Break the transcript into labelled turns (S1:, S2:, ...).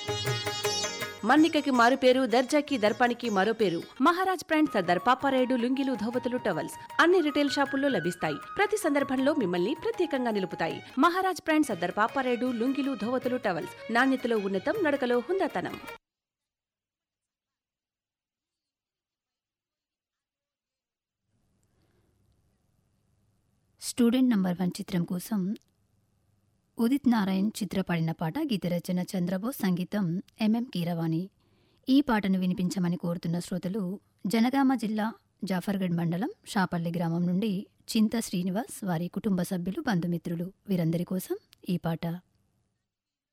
S1: మన్నికకి మారు పేరు దర్జాకి దర్పానికి మరో పేరు మహారాజ్ బ్రాండ్ సర్దార్ పాపారాయుడు లుంగిలు ధోవతులు టవల్స్ అన్ని రిటైల్ షాపుల్లో లభిస్తాయి ప్రతి సందర్భంలో మిమ్మల్ని ప్రత్యేకంగా నిలుపుతాయి మహారాజ్ బ్రాండ్ సర్దార్ పాపారాయుడు లుంగిలు ధోవతులు టవల్స్ నాణ్యతలో ఉన్నతం నడకలో హుందాతనం
S2: స్టూడెంట్ నంబర్ వన్ చిత్రం కోసం ఉదిత్ నారాయణ్ చిత్రపడిన పాట గీతరచన చంద్రబోస్ సంగీతం ఎంఎం కీరవాణి ఈ పాటను వినిపించమని కోరుతున్న శ్రోతలు జనగామ జిల్లా జాఫర్గఢ్ మండలం షాపల్లి గ్రామం నుండి చింత శ్రీనివాస్ వారి కుటుంబ సభ్యులు బంధుమిత్రులు వీరందరి కోసం ఈ పాట